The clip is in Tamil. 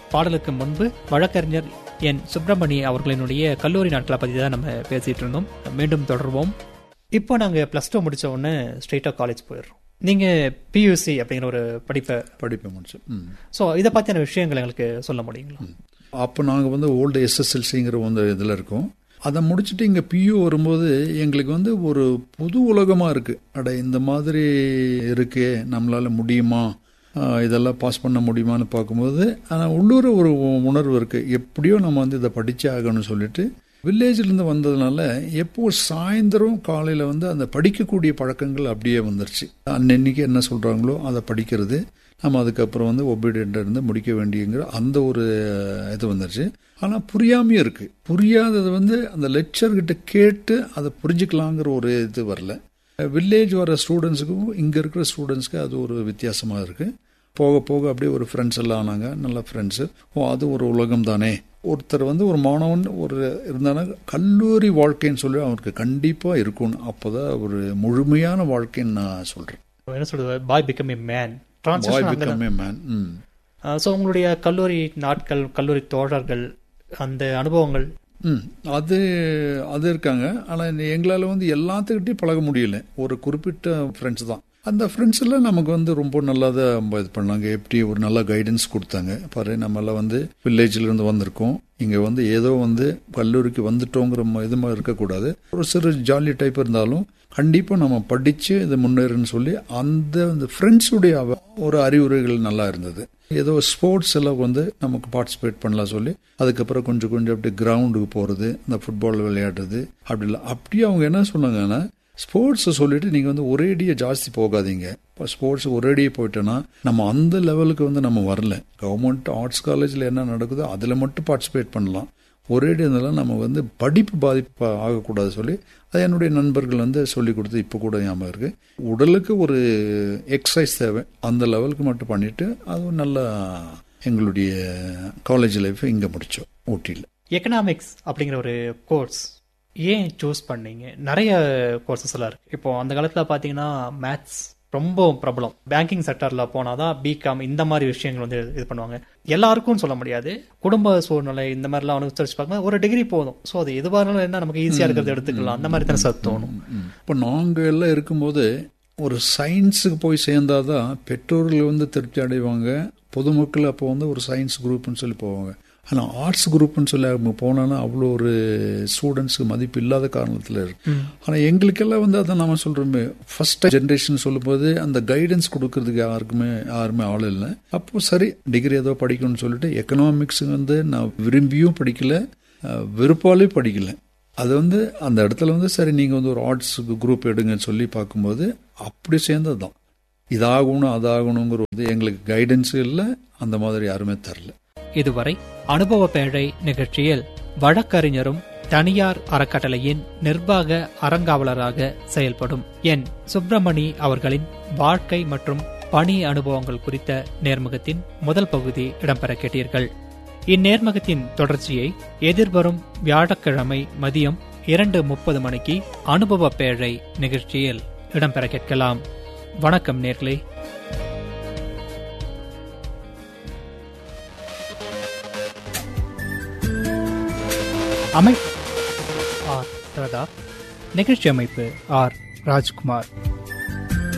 பாடலுக்கு முன்பு வழக்கறிஞர் என் சுப்பிரமணி அவர்களினுடைய கல்லூரி நாட்களை பற்றி தான் நம்ம பேசிட்டு இருந்தோம் மீண்டும் தொடர்வோம் இப்போ நாங்கள் ப்ளஸ் டூ முடிச்ச உடனே ஸ்ட்ரெயிட்டாக காலேஜ் போயிடுறோம் நீங்கள் பியூசி அப்படிங்கிற ஒரு படிப்பை படிப்பை முடிச்சு ம் ஸோ இதை பற்றின விஷயங்கள் எங்களுக்கு சொல்ல முடியுங்களா அப்போ நாங்கள் வந்து ஓல்டு எஸ்எஸ்எல்சிங்கிற வந்து இதில் இருக்கோம் அதை முடிச்சுட்டு இங்கே பியூ வரும்போது எங்களுக்கு வந்து ஒரு புது உலகமாக இருக்குது அட இந்த மாதிரி இருக்கே நம்மளால் முடியுமா ஆஹ் இதெல்லாம் பாஸ் பண்ண முடியுமான்னு பார்க்கும்போது ஆனால் உள்ளூர் ஒரு உணர்வு இருக்குது எப்படியோ நம்ம வந்து இதை படிச்சே ஆகணும்னு சொல்லிட்டு வில்லேஜ்லேருந்து வந்ததுனால எப்போ சாயந்தரம் காலையில் வந்து அந்த படிக்கக்கூடிய பழக்கங்கள் அப்படியே வந்துருச்சு அன்னன்னைக்கு என்ன சொல்கிறாங்களோ அதை படிக்கிறது நம்ம அதுக்கப்புறம் வந்து ஒபீடியண்ட்டாக இருந்து முடிக்க வேண்டியங்கிற அந்த ஒரு இது வந்துருச்சு ஆனால் புரியாமையும் இருக்குது புரியாதது வந்து அந்த லெக்சர்கிட்ட கேட்டு அதை புரிஞ்சுக்கலாங்கிற ஒரு இது வரல வில்லேஜ் வர ஸ்டூடெண்ட்ஸுக்கும் இங்கே இருக்கிற ஸ்டூடெண்ட்ஸ்க்கு அது ஒரு வித்தியாசமாக இருக்குது போக போக அப்படியே ஒரு ஃப்ரெண்ட்ஸ் எல்லாம் ஆனாங்க நல்ல ஃப்ரெண்ட்ஸு ஓ அது ஒரு உலகம் தானே ஒருத்தர் வந்து ஒரு மாணவன் ஒரு இருந்தானா கல்லூரி வாழ்க்கைன்னு சொல்லி அவருக்கு கண்டிப்பாக இருக்கணும் அப்போ தான் ஒரு முழுமையான வாழ்க்கைன்னு நான் சொல்கிறேன் என்ன சொல்றது boy become a man boy translation become a man hmm so உங்களுடைய கல்லூரி நாட்கள் கல்லூரி தோழர்கள் அந்த அனுபவங்கள் ம் அது அது இருக்காங்க ஆனால் எங்களால் வந்து எல்லாத்துக்கிட்டையும் பழக முடியல ஒரு குறிப்பிட்ட ஃப்ரெண்ட்ஸ் தான் அந்த ஃப்ரெண்ட்ஸில் நமக்கு வந்து ரொம்ப நல்லா தான் இது பண்ணாங்க எப்படி ஒரு நல்ல கைடன்ஸ் கொடுத்தாங்க பாரு நம்மளாம் வந்து வில்லேஜில் இருந்து வந்திருக்கோம் இங்கே வந்து ஏதோ வந்து கல்லூரிக்கு வந்துட்டோங்கிற ம- இது மாதிரி இருக்கக்கூடாது ஒரு சிறு ஜாலி டைப் இருந்தாலும் கண்டிப்பாக நம்ம படித்து இது முன்னேறுன்னு சொல்லி அந்த அந்த ஃப்ரெண்ட்ஸுடைய அவ- ஒரு அறிவுரைகள் நல்லா இருந்தது ஏதோ ஸ்போர்ட்ஸ் எல்லாம் வந்து நமக்கு பார்ட்டிசிபேட் பண்ணலாம் சொல்லி அதுக்கப்புறம் கொஞ்சம் கொஞ்சம் அப்படி கிரவுண்டுக்கு போகிறது இந்த ஃபுட்பால் விளையாடுறது அப்படி இல்லை அப்படியே அவங்க என்ன சொன்னாங்கன்னா ஸ்போர்ட்ஸை சொல்லிட்டு நீங்கள் வந்து ஒரேடியாக ஜாஸ்தி போகாதீங்க இப்போ ஸ்போர்ட்ஸ் ஒரேடியாக போயிட்டோன்னா நம்ம அந்த லெவலுக்கு வந்து நம்ம வரல கவர்மெண்ட் ஆர்ட்ஸ் காலேஜில் என்ன நடக்குதோ அதில் மட்டும் பார்ட்டிசிபேட் பண்ணலாம் ஒரேடி இருந்தாலும் நம்ம வந்து படிப்பு பாதிப்பு ஆகக்கூடாது சொல்லி அது என்னுடைய நண்பர்கள் வந்து சொல்லி கொடுத்து இப்போ கூட ஞாபகம் இருக்கு உடலுக்கு ஒரு எக்ஸசைஸ் தேவை அந்த லெவலுக்கு மட்டும் பண்ணிட்டு அது நல்லா எங்களுடைய காலேஜ் லைஃப் இங்கே முடித்தோம் ஊட்டியில் எக்கனாமிக்ஸ் அப்படிங்கிற ஒரு கோர்ஸ் ஏன் சூஸ் பண்ணீங்க நிறைய கோர்சஸ் எல்லாம் இருக்கு இப்போ அந்த காலத்துல பாத்தீங்கன்னா மேத்ஸ் ரொம்ப பிரபலம் பேங்கிங் செக்டர்ல போனாதான் பிகாம் இந்த மாதிரி விஷயங்கள் வந்து இது பண்ணுவாங்க எல்லாருக்கும் சொல்ல முடியாது குடும்ப சூழ்நிலை இந்த மாதிரிலாம் அனுசரிச்சு பார்க்கும்போது ஒரு டிகிரி போதும் ஸோ அது எதுவாக இருந்தாலும் என்ன நமக்கு ஈஸியா இருக்கிறது எடுத்துக்கலாம் அந்த மாதிரி தானே சார் தோணும் இப்போ நாங்கள் எல்லாம் இருக்கும்போது ஒரு சயின்ஸுக்கு போய் சேர்ந்தாதான் பெற்றோர்கள் வந்து திருப்தி அடைவாங்க பொதுமக்கள் அப்போ வந்து ஒரு சயின்ஸ் குரூப்னு சொல்லி போவாங்க ஆனால் ஆர்ட்ஸ் குரூப்னு சொல்லி அவங்க போனோன்னா அவ்வளோ ஒரு ஸ்டூடெண்ட்ஸுக்கு மதிப்பு இல்லாத காரணத்தில் இருக்கு ஆனால் எங்களுக்கெல்லாம் வந்து அதை நாம சொல்கிறோமே ஃபர்ஸ்ட் ஜென்ரேஷன் சொல்லும்போது அந்த கைடன்ஸ் கொடுக்கறதுக்கு யாருக்குமே யாருமே ஆள் இல்லை அப்போ சரி டிகிரி ஏதோ படிக்கணும்னு சொல்லிட்டு எக்கனாமிக்ஸ் வந்து நான் விரும்பியும் படிக்கல அஹ், விருப்பாலே படிக்கல அது வந்து அந்த இடத்துல வந்து சரி நீங்கள் வந்து ஒரு ஆர்ட்ஸ் குரூப் எடுங்கன்னு சொல்லி பார்க்கும்போது அப்படி சேர்ந்தது தான் இதாகணும் அதாகணுங்கிற வந்து எங்களுக்கு கைடன்ஸ் இல்லை அந்த மாதிரி யாருமே தரல இதுவரை அனுபவ பேழை நிகழ்ச்சியில் வழக்கறிஞரும் தனியார் அறக்கட்டளையின் நிர்வாக அறங்காவலராக செயல்படும் என் சுப்பிரமணி அவர்களின் வாழ்க்கை மற்றும் பணி அனுபவங்கள் குறித்த நேர்முகத்தின் முதல் பகுதி இடம்பெற கேட்டீர்கள் இந்நேர்முகத்தின் தொடர்ச்சியை எதிர்வரும் வியாழக்கிழமை மதியம் இரண்டு முப்பது மணிக்கு அனுபவ பேழை நிகழ்ச்சியில் இடம்பெற கேட்கலாம் வணக்கம் நேர்களே அமை ஆர் பிரதாப் நிகழ்ச்சி அமைப்பு ஆர் ராஜ்குமார்